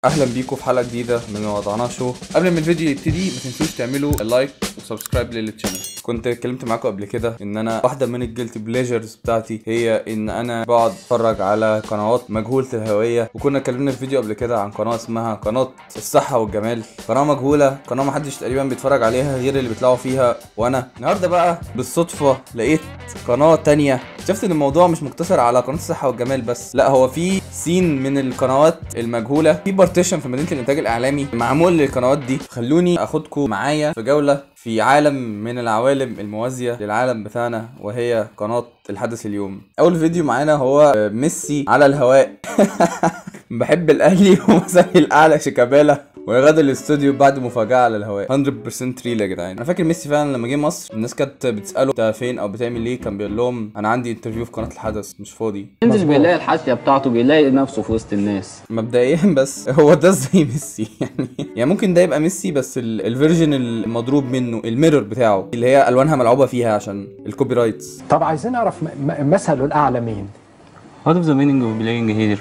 اهلا بيكم في حلقه جديده من وضعنا شو قبل ما الفيديو يبتدي ما تنسوش تعملوا لايك وسبسكرايب للتشانل كنت اتكلمت معاكم قبل كده ان انا واحده من الجلتي بليجرز بتاعتي هي ان انا بقعد اتفرج على قنوات مجهوله الهويه وكنا اتكلمنا في فيديو قبل كده عن قناه اسمها قناه الصحه والجمال قناه مجهوله قناه محدش تقريبا بيتفرج عليها غير اللي بيطلعوا فيها وانا النهارده بقى بالصدفه لقيت قناه تانية شفت ان الموضوع مش مقتصر على قناه الصحه والجمال بس لا هو في سين من القنوات المجهوله في بارتيشن في مدينه الانتاج الاعلامي معمول للقنوات دي خلوني اخدكم معايا في جوله في عالم من العوالم الموازيه للعالم بتاعنا وهي قناه الحدث اليوم اول فيديو معانا هو ميسي على الهواء بحب الاهلي ومثلي الاعلى شيكابالا ويغادر الاستوديو بعد مفاجاه على الهواء 100% ريل يا جدعان انا فاكر ميسي فعلا لما جه مصر الناس كانت بتساله انت فين او بتعمل ايه كان بيقول لهم انا عندي انترفيو في قناه الحدث مش فاضي مش بيلاقي الحاشيه بتاعته بيلاقي نفسه في وسط الناس مبدئيا بس هو ده زي ميسي يعني يعني ممكن ده يبقى ميسي بس ال- الفيرجن المضروب منه الميرور بتاعه اللي هي الوانها ملعوبه فيها عشان الكوبي رايتس طب عايزين نعرف م- م- مثله الاعلى مين What is the meaning of playing here?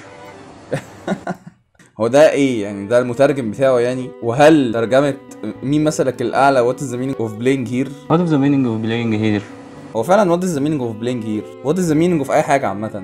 هو ده ايه يعني ده المترجم بتاعه يعني وهل ترجمه مين مثلك الاعلى وات از ذا مينينج اوف بلاينج هير What is the meaning of playing here? هو فعلا وات از ذا مينينج اوف بلاينج هير وات از ذا مينينج اوف اي حاجه عامه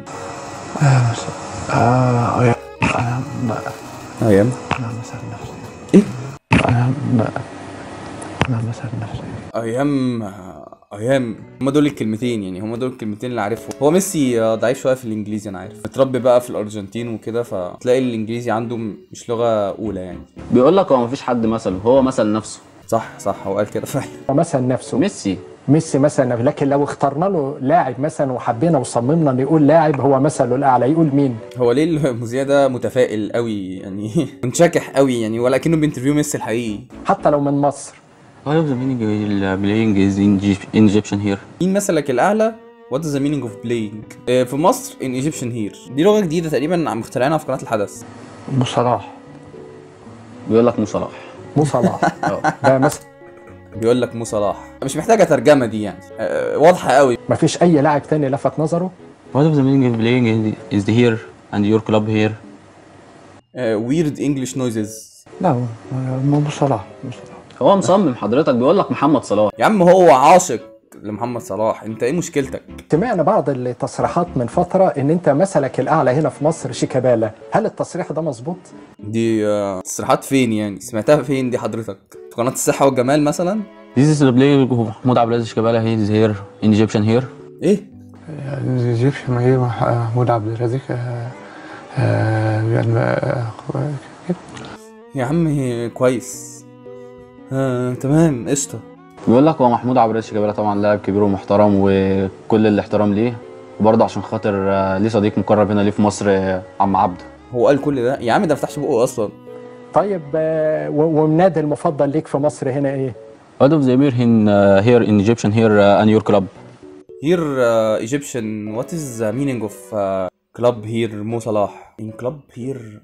آه يا أنا بقى ايام أنا مثل نفسي إيه؟ أنا بقى أنا مثل نفسي ايام ايام هما دول الكلمتين يعني هما دول الكلمتين اللي عارفهم هو ميسي آه، ضعيف شويه في الانجليزي انا عارف متربي بقى في الارجنتين وكده فتلاقي الانجليزي عنده م- مش لغه اولى يعني بيقول لك هو مفيش حد مثله هو مثل نفسه صح صح هو قال كده فعلا ومثل نفسه ميسي ميسي مثلا لكن لو اخترنا له لاعب مثلا وحبينا وصممنا نقول لاعب هو مثله الاعلى يقول مين هو ليه المذيع ده متفائل قوي يعني منشكح قوي يعني ولكنه بينترفيو ميسي الحقيقي حتى لو من مصر What is the meaning of playing is in Egypt- in Egyptian here? مين مثلك الاعلى وات از ذا مينينج اوف بلاينج في مصر ان ايجيبشن هير دي لغه جديده تقريبا عم مخترعينها في قناه الحدث أبو صلاح بيقول لك مو صلاح مو صلاح اه ده مثلا بيقول لك مو صلاح مش محتاجه ترجمه دي يعني آه، واضحه قوي ما فيش اي لاعب تاني لفت نظره What is the meaning of playing is- is here and your club here? ويرد انجلش نويزز لا هو مو أبو صلاح أبو صلاح هو مصمم حضرتك بيقول لك محمد صلاح يا عم هو عاشق لمحمد صلاح انت ايه مشكلتك سمعنا بعض التصريحات من فتره ان انت مثلك الاعلى هنا في مصر شيكابالا هل التصريح ده مظبوط دي آه، تصريحات فين يعني سمعتها فين دي حضرتك في قناه الصحه والجمال مثلا This is the player of محمود عبد العزيز شيكابالا he is here in Egyptian here ايه جيبش ما جه مح- محمود عبد الرزاق آه، آه، يعني آه، كده. يا عم كويس آه، تمام قشطه بيقول لك هو محمود عبد العزيز شيكابالا طبعا لاعب كبير ومحترم وكل الاحترام ليه وبرضه عشان خاطر آه، ليه صديق مقرب هنا ليه في مصر آه، عم عبده هو قال كل ده يا عم ده ما فتحش بقه اصلا طيب آه، و- والنادي المفضل ليك في مصر هنا ايه What of the meaning in uh, here in Egyptian here uh, and your club? هير ايجيبشن وات از ذا مينينج اوف كلاب هير مو صلاح ان كلاب هير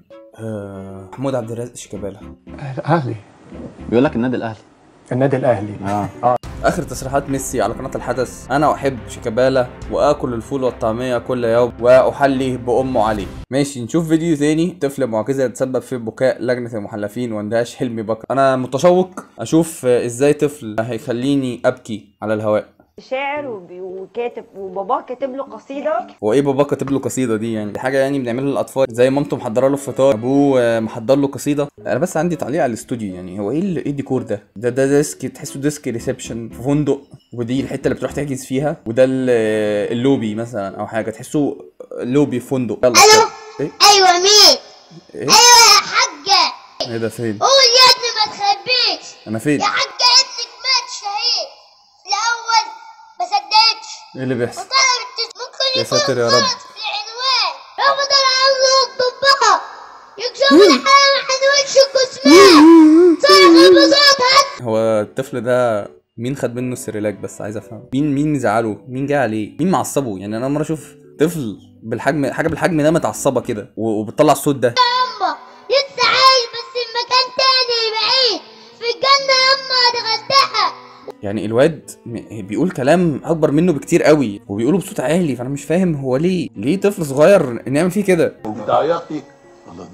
محمود عبد الرازق شيكابالا أهلي بيقول لك النادي الاهلي النادي الاهلي اه اخر تصريحات ميسي على قناه الحدث انا احب شيكابالا واكل الفول والطعميه كل يوم واحلي بام علي ماشي نشوف فيديو تاني طفل معجزه يتسبب في بكاء لجنه المحلفين واندهاش حلمي بكر انا متشوق اشوف آه، ازاي طفل هيخليني ابكي على الهواء شاعر وبي- وكاتب وباباه كاتب له قصيده هو ايه بابا كاتب له قصيده دي يعني دي حاجه يعني بنعملها للاطفال زي مامته محضره له الفطار ابوه آه، محضر له قصيده انا بس عندي تعليق على الاستوديو يعني هو ايه ال- ايه الديكور ده ده ده ديسك تحسه ديسك ريسبشن في فندق ودي الحته اللي بتروح تحجز فيها وده ال- اللوبي مثلا او حاجه تحسه لوبي في فندق يلا ايه ايوه مين ايه ايوه يا حاجه ايه ده فين قول يا ابني ما تخبيش انا فين يا حاجه ابنك مات شهيد الاول ما صدقتش ايه اللي بيحصل وطلبت ممكن يا يكون ساتر يا رب. غلط في العنوان رفض العرض والطباعه يكشفوا الحياه عن وش الجثمان صرخ البساط هد هو الطفل ده مين خد منه السريلاك بس عايز افهم مين مين زعله مين جه عليه مين معصبه يعني انا مره اشوف طفل بالحجم حاجه بالحجم ده متعصبه كده و- وبتطلع الصوت ده يما لسه عايش بس في مكان تاني بعيد في الجنه يما دخلتها يعني الواد م- بيقول كلام اكبر منه بكتير قوي وبيقوله بصوت عالي فانا مش فاهم هو ليه ليه طفل صغير نعمل فيه كده انت عيطتي والله ده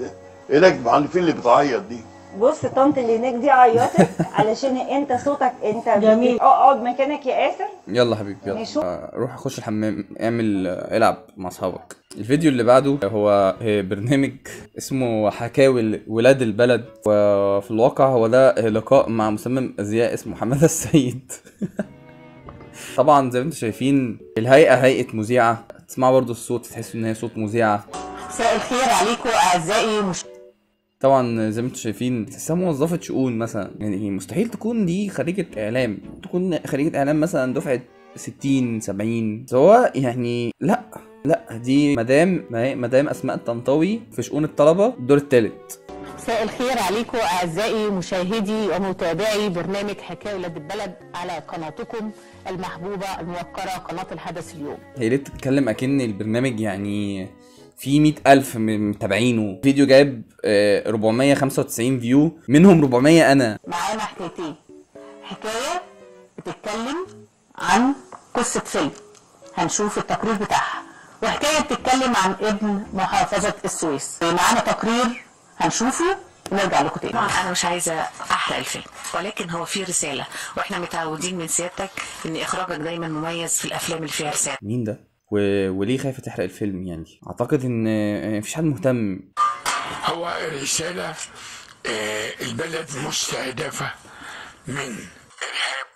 ايه لك عند اللي بتعيط دي بص طنط اللي هناك دي عيطت علشان انت صوتك انت جميل اقعد مكانك يا اسر يلا حبيبي يلا ماشي. آه، روح اخش الحمام اعمل آه، العب مع اصحابك الفيديو اللي بعده هو آه، برنامج اسمه حكاوي ولاد البلد وفي الواقع هو ده آه، لقاء مع مصمم ازياء اسمه حماده السيد طبعا زي ما انتم شايفين الهيئه هيئه مذيعه تسمعوا برضو الصوت تحسوا ان هي صوت مذيعه مساء الخير عليكم اعزائي مش طبعا زي ما انتم شايفين تحسها موظفه شؤون مثلا يعني مستحيل تكون دي خريجه اعلام تكون خريجه اعلام مثلا دفعه 60 70 سواء يعني لا لا دي مدام مدام اسماء الطنطاوي في شؤون الطلبه الدور الثالث مساء الخير عليكم اعزائي مشاهدي ومتابعي برنامج حكايه ولاد البلد على قناتكم المحبوبه الموقره قناه الحدث اليوم هي ليه بتتكلم اكن البرنامج يعني في مئة ألف م- متابعينه فيديو جايب آه، 495 فيو منهم 400 أنا معانا حكايتين حكايه بتتكلم عن قصه فيلم هنشوف التقرير بتاعها وحكايه بتتكلم عن ابن محافظه السويس معانا تقرير هنشوفه ونرجع لكم تاني طبعا انا مش عايزه احرق الفيلم ولكن هو فيه رساله واحنا متعودين من سيادتك ان اخراجك دايما مميز في الافلام اللي فيها رساله مين ده؟ و... وليه خايفة تحرق الفيلم يعني؟ أعتقد إن آه، مفيش حد مهتم هو رسالة آه، البلد مستهدفة من إرهاب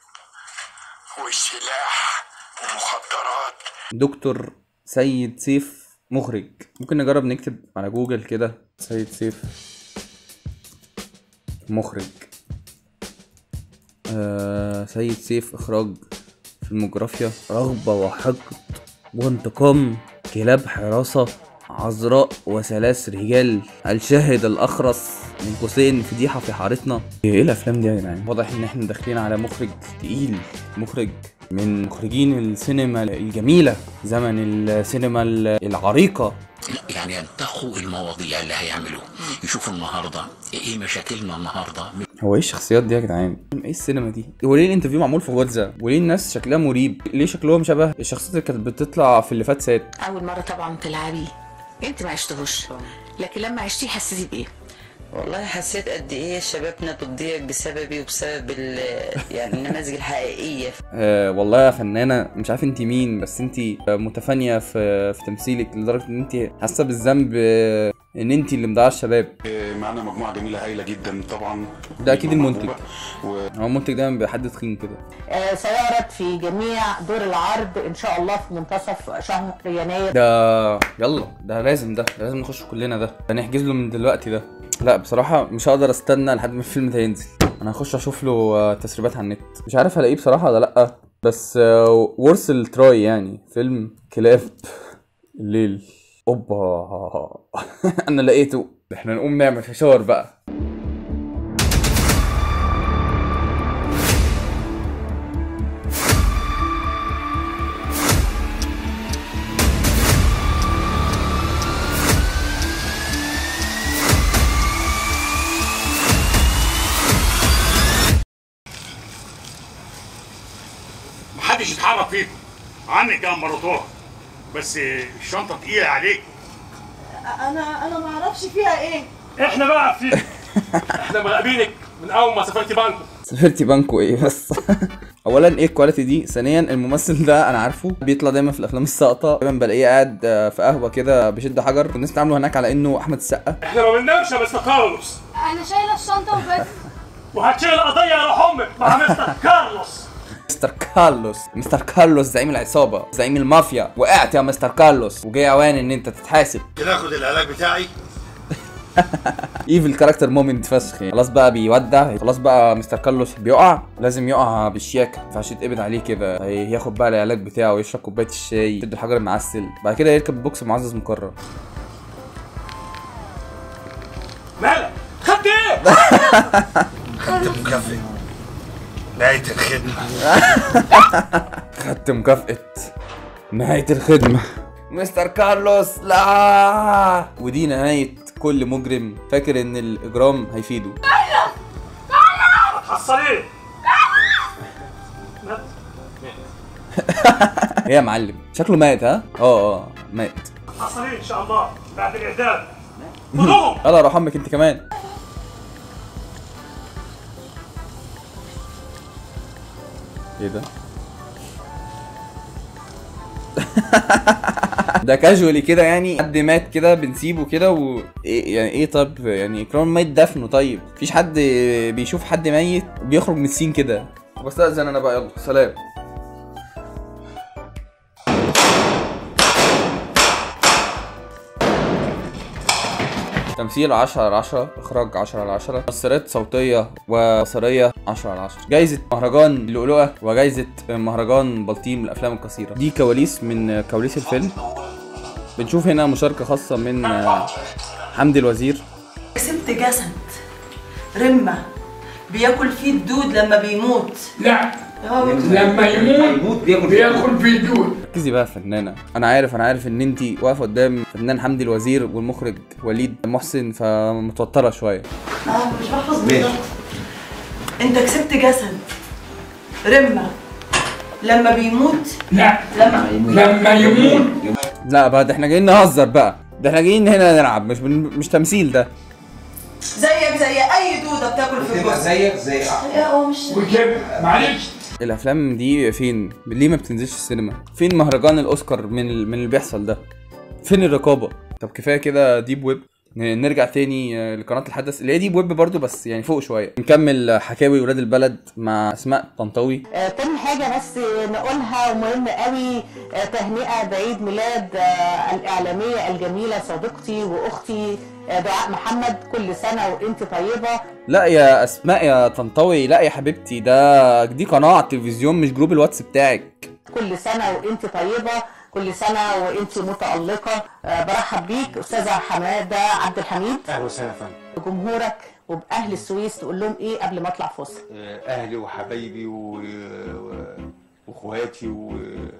وسلاح ومخدرات دكتور سيد سيف مخرج ممكن نجرب نكتب على جوجل كده سيد سيف مخرج آه سيد سيف إخراج فيلموجرافيا رغبة وحقد وانتقام كلاب حراسة عذراء وثلاث رجال الشاهد الأخرس من قوسين فضيحة في حارتنا ايه الأفلام دي يا جدعان؟ واضح إن احنا داخلين على مخرج تقيل مخرج من مخرجين السينما الجميلة زمن السينما العريقة يعني ينتخوا المواضيع اللي هيعملوه يشوفوا النهارده ايه مشاكلنا النهارده هو ايه الشخصيات دي يا جدعان؟ ايه السينما دي؟ وليه الانترفيو معمول في غزة؟ وليه الناس شكلها مريب؟ ليه شكلهم شبه الشخصيات اللي كانت بتطلع في اللي فات سات؟ اول مره طبعا تلعبي انت ما عشتهوش لكن لما عشتيه حسيتي بايه والله حسيت قد ايه شبابنا بتضيع بسببي وبسبب ال- يعني النماذج الحقيقيه آه والله يا فنانة مش عارف انت مين بس انت متفانية في في تمثيلك لدرجة ان انت حاسة بالذنب آه، ان انت اللي مضيعة الشباب معانا مجموعه جميله هايله جدا طبعا ده اكيد المنتج و... هو المنتج دايما بيبقى حد تخين كده آه، سيعرض في جميع دور العرض ان شاء الله في منتصف شهر يناير ده يلا ده لازم ده, ده لازم نخش كلنا ده ده نحجز له من دلوقتي ده لا بصراحة مش هقدر استنى لحد ما الفيلم ده ينزل انا هخش اشوف له آه، تسريبات على النت مش عارف هلاقيه بصراحة ولا لا بس آه، ورث التراي يعني فيلم كلاب الليل اوبا انا لقيته احنا نقوم نعمل فشار بقى محدش يتحرك فيكم عنك يا امبراطور بس الشنطه تقيله عليك انا انا ما اعرفش فيها ايه احنا بقى عارفين احنا مراقبينك من اول ما سافرتي بانكو سافرتي بانكو ايه بس اولا ايه الكواليتي دي ثانيا الممثل ده انا عارفه بيطلع دايما في الافلام الساقطه دايما بلاقيه قاعد آه، في قهوه كده بيشد حجر والناس تعامله هناك على انه احمد السقا احنا ما بننامش يا مستر كارلوس انا شايله الشنطه وبس وهتشيل القضيه يا روح امك مع مستر كارلوس مستر كارلوس مستر كارلوس زعيم العصابه زعيم المافيا وقعت يا مستر كارلوس وجاي اوان ان انت تتحاسب كده اخد العلاج بتاعي ايفل كاركتر مومنت فشخ يعني. خلاص بقى بيودع خلاص بقى مستر كارلوس بيقع لازم يقع بالشياكه ما ينفعش يتقبض عليه كده هي- ياخد بقى العلاج بتاعه يشرب كوبايه الشاي يشد الحجر المعسل بعد كده يركب بوكس معزز مكرر مالك خدت ايه خدت مكافئ نهايه الخدمه خدت مكافأة نهاية الخدمة مستر كارلوس لا ودي نهاية كل مجرم فاكر ان الاجرام هيفيده حصليه ايه يا معلم شكله مات ها اه اه مات حصليه ان شاء الله بعد الاعدام يلا روح امك انت كمان ايه ده ده كاجوالي كده يعني حد مات كده بنسيبه كده و إيه يعني ايه طب يعني اكرام ميت دفنه طيب مفيش حد بيشوف حد ميت بيخرج من السين كده بستأذن انا بقى يلا سلام تمثيل 10 على 10 اخراج 10 على 10 مؤثرات صوتيه وبصريه 10 على 10 جايزه مهرجان اللؤلؤه وجايزه مهرجان بلطيم للافلام القصيره دي كواليس من كواليس الفيلم بنشوف هنا مشاركه خاصه من آه، حمدي الوزير كسبت جسد رمة بياكل فيه الدود لما بيموت لا هو لما يموت بياكل في دود ركزي بقى يا فنانه انا عارف انا عارف ان انت واقفه قدام فنان حمدي الوزير والمخرج وليد محسن فمتوتره شويه اه مش بحفظ بالظبط انت كسبت جسد رمة لما بيموت لا لما لما يموت لا بقى ده احنا جايين نهزر بقى ده احنا جايين هنا نلعب مش بن... مش تمثيل ده زيك زي اي دودة بتاكل في الجسد زيك زي هو مش وكده معلش الافلام دي فين ليه ما بتنزلش السينما فين مهرجان الاوسكار من ال... من اللي بيحصل ده فين الرقابه طب كفايه كده ديب ويب ن- نرجع تاني آه، لقناه الحدث اللي هي ديب ويب برضو بس يعني فوق شويه نكمل آه، حكاوي ولاد البلد مع اسماء طنطاوي آه، تاني حاجة بس نقولها ومهمة قوي آه، تهنئة بعيد ميلاد آه، الإعلامية الجميلة صديقتي وأختي آه، دعاء محمد كل سنة وأنت طيبة لا يا اسماء يا طنطاوي لا يا حبيبتي ده دي قناه على التلفزيون مش جروب الواتس بتاعك كل سنة وأنت طيبة كل سنة وأنت متألقة آه، برحب بيك أستاذة حمادة عبد الحميد اهلا وسهلا يا فندم بجمهورك وبأهل السويس تقول لهم إيه قبل ما أطلع فاصل اهلي وحبايبي و... و... واخواتي و...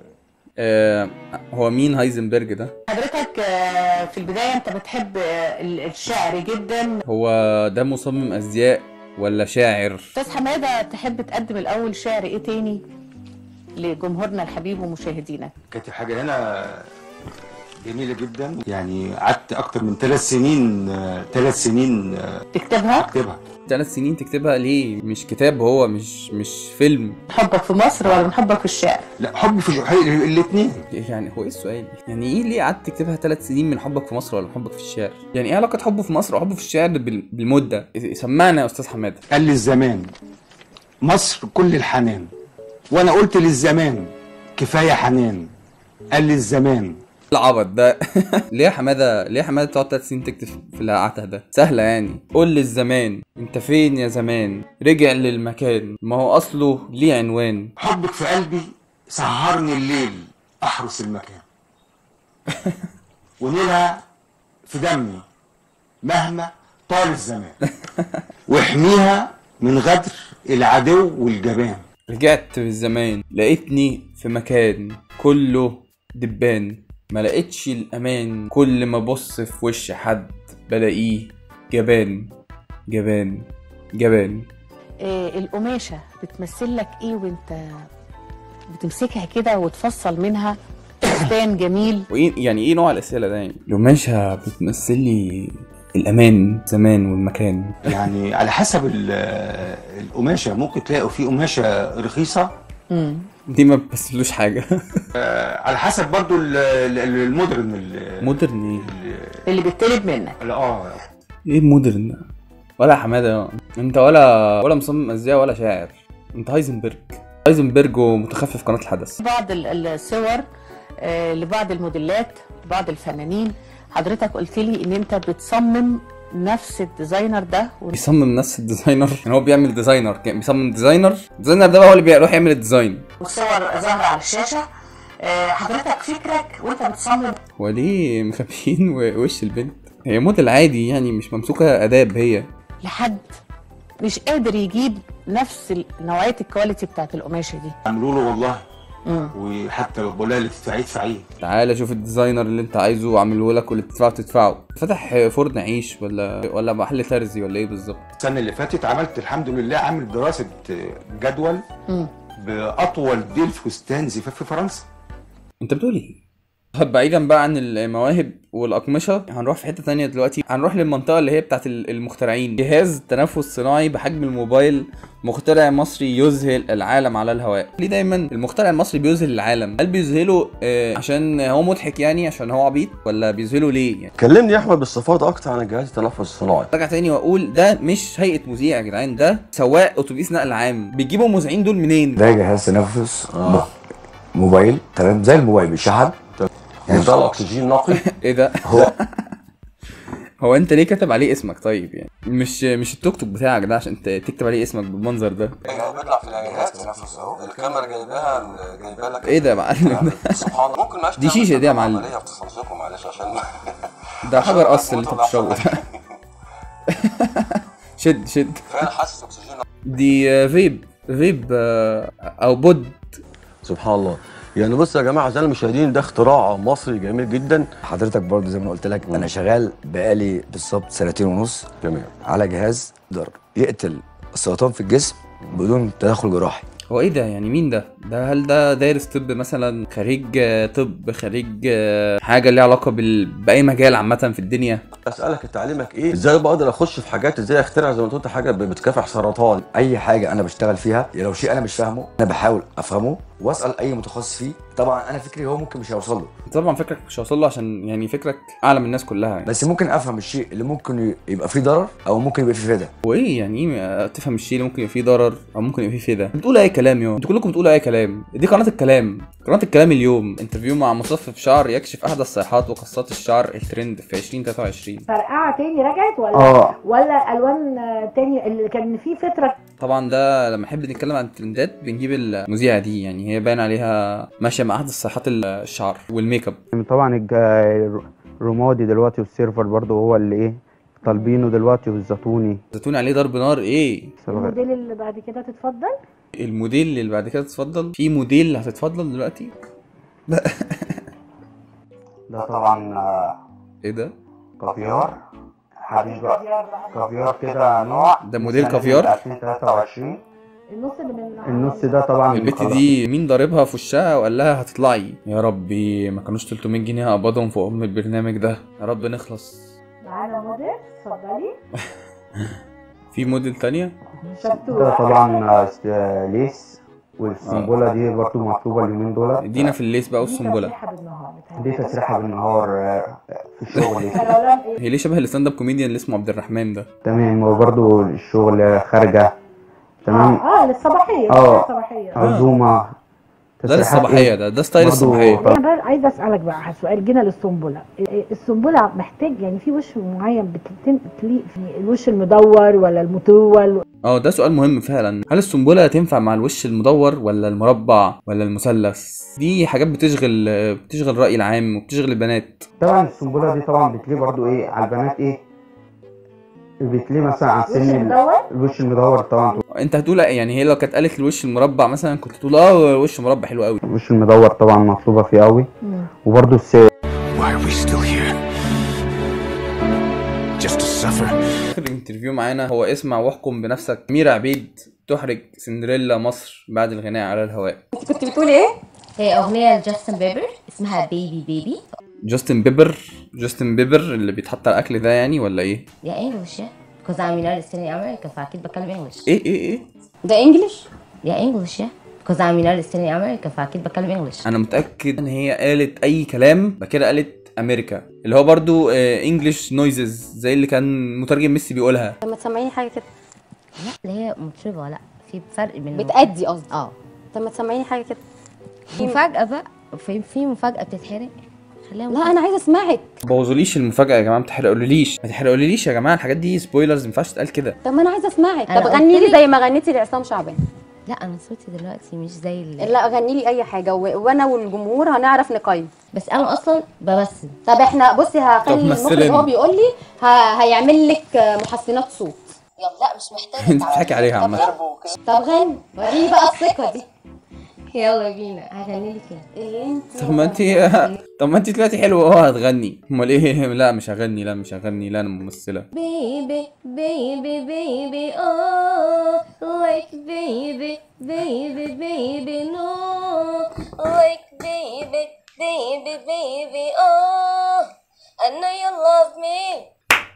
آه هو مين هايزنبرج ده حضرتك آه، في البداية أنت بتحب آه، الشعر جدا هو ده مصمم ازياء ولا شاعر استاذ حماده تحب تقدم الاول شعر ايه تاني لجمهورنا الحبيب ومشاهدينا كانت حاجه هنا جميله جدا يعني قعدت اكتر من ثلاث سنين ثلاث سنين تكتبها اكتبها ثلاث سنين تكتبها ليه مش كتاب هو مش مش فيلم حبك في مصر ولا من حبك في الشعر لا حب في الاثنين يعني هو ايه السؤال يعني ايه ليه قعدت تكتبها ثلاث سنين من حبك في مصر ولا من حبك في الشعر يعني ايه علاقه حبه في مصر وحبه في الشعر بال- بالمده سمعنا يا استاذ حماده قال لي الزمان مصر كل الحنان وانا قلت للزمان كفايه حنان قال لي الزمان العبط ده ليه يا حماده ليه يا حماده تقعد ثلاث سنين تكتب في العته ده سهله يعني قول للزمان انت فين يا زمان رجع للمكان ما هو اصله ليه عنوان حبك في قلبي سهرني الليل احرس المكان ونيلها في دمي مهما طال الزمان واحميها من غدر العدو والجبان رجعت بالزمان لقيتني في مكان كله دبان ما لقيتش الامان كل ما ابص في وش حد بلاقيه جبان جبان جبان إيه القماشه بتمثل لك ايه وانت بتمسكها كده وتفصل منها فستان جميل وايه يعني ايه نوع الاسئله ده يعني القماشه بتمثل لي الامان زمان والمكان يعني على حسب ال- القماشه ممكن تلاقوا في قماشه رخيصه دي ما بتمثلوش حاجه آه، على حسب برضو ال- ال- المودرن ال- مودرن ايه اللي بيطلب منك اه ايه مودرن ده ولا حماده انت ولا ولا مصمم ازياء ولا شاعر انت هايزنبرج هايزنبرج ومتخفف قناه الحدث بعض ال- الصور آه، لبعض الموديلات بعض الفنانين حضرتك قلت لي ان انت بتصمم نفس الديزاينر ده و- بيصمم نفس الديزاينر يعني هو بيعمل ديزاينر كان بيصمم ديزاينر الديزاينر ده بقى هو اللي بيروح يعمل الديزاين والصور ظاهره على الشاشه آه، حضرتك فكرك وانت بتصمم هو ليه مخبيين و- وش البنت هي موديل عادي يعني مش ممسوكه اداب هي لحد مش قادر يجيب نفس ال- نوعيه الكواليتي بتاعت القماشه دي عملوا له والله مم. وحتى لو بقول لها اللي تدفعيه تدفعيه تعالى شوف الديزاينر اللي انت عايزه واعمله لك واللي تدفعه تدفعه فتح فرن عيش ولا ولا محل ترزي ولا ايه بالظبط السنه اللي فاتت عملت الحمد لله عامل دراسه جدول مم. باطول ديل فستان زفاف في فرنسا انت بتقول ايه طب بعيدا بقى عن المواهب والاقمشه هنروح في حته تانية دلوقتي هنروح للمنطقه اللي هي بتاعت ال- المخترعين جهاز تنفس صناعي بحجم الموبايل مخترع مصري يذهل العالم على الهواء ليه دايما المخترع المصري بيذهل العالم هل بيذهله آه عشان هو مضحك يعني عشان هو عبيط ولا بيذهله ليه يعني كلمني يا احمد باستفاضه اكتر عن الجهاز التنفس الصناعي ارجع تاني واقول ده مش هيئه مذيع يا جدعان ده سواق اتوبيس نقل عام بيجيبوا المذيعين دول منين ده جهاز تنفس م- موبايل تمام زي الموبايل بيشحن يعني بتاع الاكسجين نقي ايه ده هو هو انت ليه كاتب عليه اسمك طيب يعني مش مش التوك توك بتاعك ده عشان ت- تكتب عليه اسمك بالمنظر ده بيطلع في الجهاز تنفس اهو الكاميرا جايباها جايبه لك ايه ده يا معلم ده سبحان الله ممكن معلش دي شيشه دي يا معلم عمليه بتستنزفه معلش عشان ده حجر قص اللي انت بتشربه ده شد شد فعلا حاسس اكسجين دي آه، فيب فيب آه، او بود سبحان الله يعني بص يا جماعه اعزائي المشاهدين ده اختراع مصري جميل جدا حضرتك برضه زي ما أنا قلت لك انا شغال بقالي بالظبط سنتين ونص تمام على جهاز يقدر يقتل السرطان في الجسم بدون تدخل جراحي هو ايه ده يعني مين ده ده هل ده دارس طب مثلا خريج آه، طب خريج آه، حاجه ليها علاقه بال... باي مجال عامه في الدنيا اسالك تعليمك ايه ازاي بقدر اخش في حاجات ازاي اخترع زي ما انت قلت حاجه بتكافح سرطان اي حاجه انا بشتغل فيها لو شيء انا مش فاهمه انا بحاول افهمه واسال اي متخصص فيه طبعا انا فكري هو ممكن مش هيوصل له طبعا فكرك مش هوصل له عشان يعني فكرك اعلى من الناس كلها يعني. بس ممكن افهم الشيء اللي ممكن يبقى فيه ضرر او ممكن يبقى فيه فايده وايه يعني ايه تفهم الشيء اللي ممكن يبقى فيه ضرر او ممكن يبقى فيه فايده بتقولوا اي كلام يوم انتوا كلكم بتقولوا اي كلام دي قناه الكلام قناه الكلام اليوم انترفيو مع مصفف شعر يكشف احدث صيحات وقصات الشعر الترند في 2023 فرقعه تاني رجعت ولا آه. ولا الوان آه، تاني اللي كان في فتره طبعا ده لما نحب نتكلم عن الترندات بنجيب المذيعه دي يعني هي باين عليها ماشيه مع احدث صيحات الشعر والميك اب طبعا الج- الرمادي دلوقتي والسيرفر برضو هو اللي ايه طالبينه دلوقتي والزيتوني زيتون عليه ضرب نار ايه الموديل اللي بعد كده تتفضل الموديل اللي بعد كده تتفضل في موديل هتتفضل دلوقتي ده طبعا ايه ده كافيار حبيب كافيار كده نوع ده موديل السنة دي كافيار؟ 2023 النص اللي من النص ده طبعا البت دي مين ضاربها في وشها وقال لها هتطلعي يا ربي ما كانوش 300 جنيه اقبضهم في ام البرنامج ده يا رب نخلص معانا موديل اتفضلي في موديل تانية ده طبعا آه، ليس والسنبله دي برضو مطلوبه اليومين دول ادينا في الليس بقى والسنبله دي تسريحه بالنهار آه، في الشغل هي ليه شبه الستاند اب كوميديان اللي اسمه عبد الرحمن ده تمام وبرضو الشغل خارجه تمام اه للصباحيه اه الصباحيه عزومه ده للصباحيه ده ده ستايل برضو الصباحيه انا بقى عايزه اسالك بقى على سؤال جينا للسنبله السنبله محتاج يعني في وش معين بتليق في الوش المدور ولا المطول اه ده سؤال مهم فعلا هل السنبله تنفع مع الوش المدور ولا المربع ولا المثلث دي حاجات بتشغل بتشغل الراي العام وبتشغل البنات طبعا السنبله دي طبعا بتليه برضو ايه على البنات ايه بتليه مثلا على سن ال- المدور؟ الوش المدور طبعا انت هتقول يعني هي لو كانت قالت الوش المربع مثلا كنت تقول اه وش مربع حلو قوي الوش المدور طبعا مطلوبه فيه قوي وبرضو الس Why are we still here? Just to suffer? اخر انترفيو معانا هو اسمع واحكم بنفسك ميرا عبيد تحرج سندريلا مصر بعد الغناء على الهواء كنت بتقولي ايه؟ هي اغنيه لجاستن بيبر اسمها بيبي بيبي جاستن بيبر جاستن بيبر اللي بيتحط على الاكل ده يعني ولا ايه يا انجلش يا because I'm United States in America فاكيد بتكلم انجلش ايه ايه ايه ده انجلش يا انجلش يا because I'm United States in America فاكيد بتكلم انجلش انا متاكد ان هي قالت اي كلام بعد كده قالت امريكا اللي هو برضو انجلش نويزز زي اللي كان مترجم ميسي بيقولها طب ما تسمعيني حاجه كده لا اللي هي مطربه لا في فرق بين بتأدي قصدي اه طب ما تسمعيني حاجه كده مفاجاه بقى في في مفاجاه بتتحرق خليها لا انا عايزه اسمعك بوظوليش المفاجاه يا جماعه ما تحرقوليش ما تحرقوليش يا جماعه الحاجات دي سبويلرز ما ينفعش تتقال كده طب ما انا عايزه اسمعك أنا طب قلت غني لي لك- زي ما غنيتي لعصام شعبان لا انا صوتي دلوقتي مش زي ال... لا غني لي اي حاجه و... وانا والجمهور هنعرف نقيم بس انا اصلا بمثل طب احنا بصي هخلي طب المخرج مثلي. هو بيقول لي ه... هيعمل لك محسنات صوت يلا لا مش محتاجه انت بتضحكي عليها عامه طب غني وريني بقى الثقه دي يلا بينا هغني لك ايه انت طب ما انت طب ما انت طلعتي حلوه اهو هتغني امال ايه لا مش هغني لا مش هغني لا انا ممثله baby baby baby oh like baby baby baby no like baby baby baby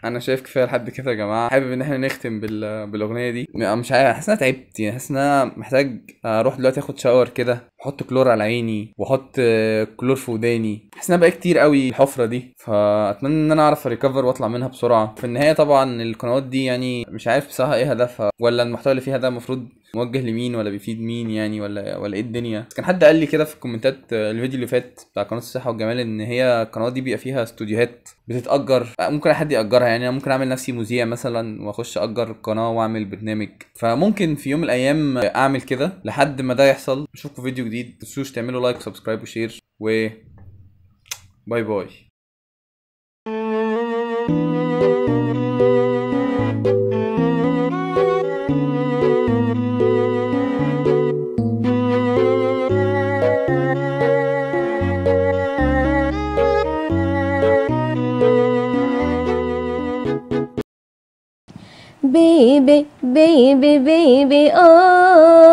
انا شايف كفايه لحد كده يا جماعه حابب ان احنا نختم بال... بالاغنيه دي م- مش عارف حاسس ان انا تعبت يعني حاسس ان انا محتاج اروح دلوقتي اخد شاور كده احط كلور على عيني واحط آه، كلور في وداني حاسس ان انا بقى كتير قوي الحفره دي فاتمنى ان انا اعرف اريكفر واطلع منها بسرعه في النهايه طبعا القنوات دي يعني مش عارف بصراحه ايه هدفها ولا المحتوى اللي فيها ده المفروض موجه لمين ولا بيفيد مين يعني ولا ولا ايه الدنيا بس كان حد قال لي كده في الكومنتات آه، الفيديو اللي فات بتاع قناه الصحه والجمال ان هي القنوات دي بيبقى فيها استوديوهات بتتاجر آه، ممكن اي حد ياجرها يعني انا ممكن اعمل نفسي مذيع مثلا واخش اجر قناه واعمل برنامج فممكن في يوم من الايام آه، اعمل كده لحد ما ده يحصل اشوفكم فيديو جديد ما تنسوش تعملوا لايك وسبسكرايب وشير و باي باي baby baby baby oh